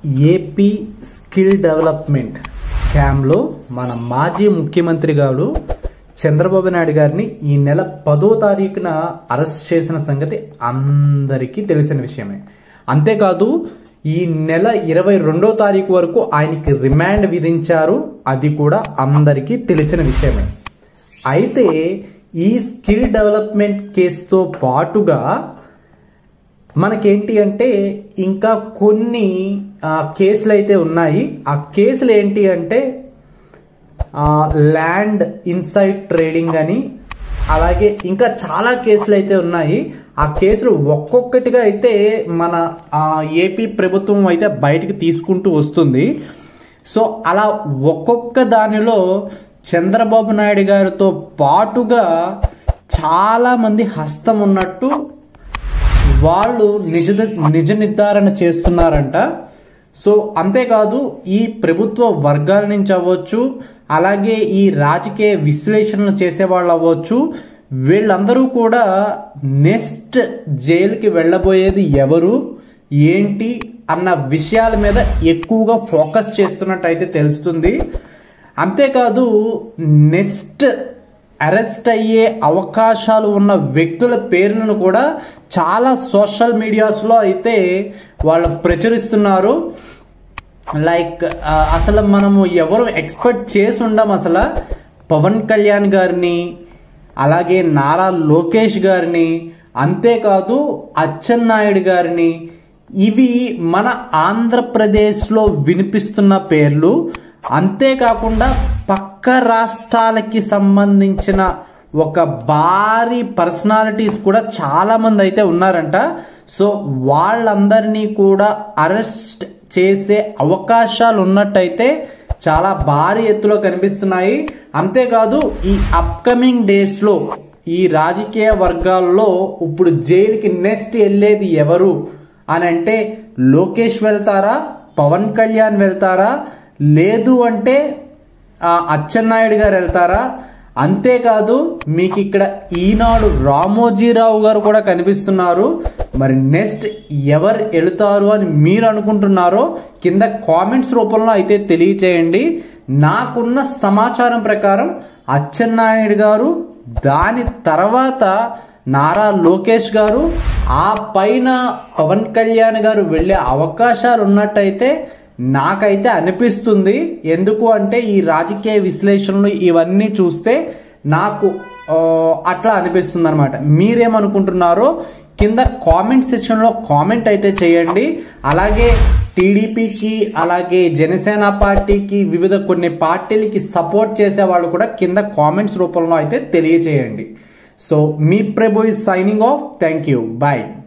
AP skill development స్కామ్లో మన మాజీ ముఖ్యమంత్రి గారు చంద్రబాబు నాయుడు గారిని ఈ నెల పదో తారీఖున అరెస్ట్ చేసిన సంగతి అందరికీ తెలిసిన విషయమే అంతేకాదు ఈ నెల ఇరవై రెండో తారీఖు వరకు ఆయనకి రిమాండ్ విధించారు అది కూడా అందరికీ తెలిసిన విషయమే అయితే ఈ స్కిల్ డెవలప్మెంట్ కేసుతో పాటుగా మనకేంటి అంటే ఇంకా కొన్ని ఆ, కేసులు అయితే ఉన్నాయి ఆ కేసులు ఏంటి అంటే ఆ, ల్యాండ్ ఇన్సైడ్ ట్రేడింగ్ అని అలాగే ఇంకా చాలా కేసులు అయితే ఉన్నాయి ఆ కేసులు ఒక్కొక్కటిగా అయితే మన ఆ, ఏపీ ప్రభుత్వం అయితే బయటికి తీసుకుంటూ వస్తుంది సో అలా ఒక్కొక్క దానిలో చంద్రబాబు నాయుడు గారితో పాటుగా చాలా మంది హస్తం ఉన్నట్టు వాళ్ళు నిజ నిజ నిర్ధారణ చేస్తున్నారంట సో అంతేకాదు ఈ ప్రభుత్వ వర్గాల నుంచి అవ్వచ్చు అలాగే ఈ రాజకీయ విశ్లేషణలు చేసే వాళ్ళు అవ్వచ్చు వీళ్ళందరూ కూడా నెక్స్ట్ జైలుకి వెళ్ళబోయేది ఎవరు ఏంటి అన్న విషయాల మీద ఎక్కువగా ఫోకస్ చేస్తున్నట్టు అయితే తెలుస్తుంది అంతేకాదు నెక్స్ట్ అరెస్ట్ అయ్యే అవకాశాలు ఉన్న వ్యక్తుల పేర్లను కూడా చాలా సోషల్ మీడియాస్లో అయితే వాళ్ళు ప్రచురిస్తున్నారు లైక్ ఆ, అసలు మనము ఎవరు ఎక్స్పెక్ట్ చేసి ఉండం అసలు పవన్ కళ్యాణ్ గారిని అలాగే నారా లోకేష్ గారిని అంతేకాదు అచ్చెన్నాయుడు గారిని ఇవి మన ఆంధ్రప్రదేశ్లో వినిపిస్తున్న పేర్లు అంతేకాకుండా పక్క రాష్ట్రాలకి సంబంధించిన ఒక భారీ పర్సనాలిటీస్ కూడా చాలా మంది అయితే ఉన్నారంట సో వాళ్ళందరినీ కూడా అరెస్ట్ చేసే అవకాశాలు ఉన్నట్టయితే చాలా భారీ ఎత్తులో కనిపిస్తున్నాయి అంతేకాదు ఈ అప్కమింగ్ డేస్ లో ఈ రాజకీయ వర్గాల్లో ఇప్పుడు జైలుకి నెక్స్ట్ వెళ్ళేది ఎవరు అని అంటే లోకేష్ వెళ్తారా పవన్ కళ్యాణ్ వెళ్తారా లేదు అంటే ఆ, అచ్చెన్నాయుడు గారు వెళ్తారా అంతేకాదు మీకు ఇక్కడ ఈనాడు రామోజీరావు గారు కూడా కనిపిస్తున్నారు మరి నెక్స్ట్ ఎవరు వెళుతారు అని మీరు అనుకుంటున్నారో కింద కామెంట్స్ రూపంలో అయితే తెలియచేయండి నాకున్న సమాచారం ప్రకారం అచ్చెన్నాయుడు గారు దాని తర్వాత నారా లోకేష్ గారు ఆ పైన పవన్ కళ్యాణ్ గారు వెళ్ళే అవకాశాలు ఉన్నట్టయితే నాకైతే అనిపిస్తుంది ఎందుకు అంటే ఈ రాజకీయ విశ్లేషణలు ఇవన్నీ చూస్తే నాకు ఆ, అట్లా అనిపిస్తుంది అనమాట మీరేమనుకుంటున్నారో కింద కామెంట్ సెక్షన్లో కామెంట్ అయితే చేయండి అలాగే టీడీపీకి అలాగే జనసేన పార్టీకి వివిధ కొన్ని పార్టీలకి సపోర్ట్ చేసే వాళ్ళు కూడా కింద కామెంట్స్ రూపంలో అయితే తెలియజేయండి సో మీ Prabhu is signing off thank you bye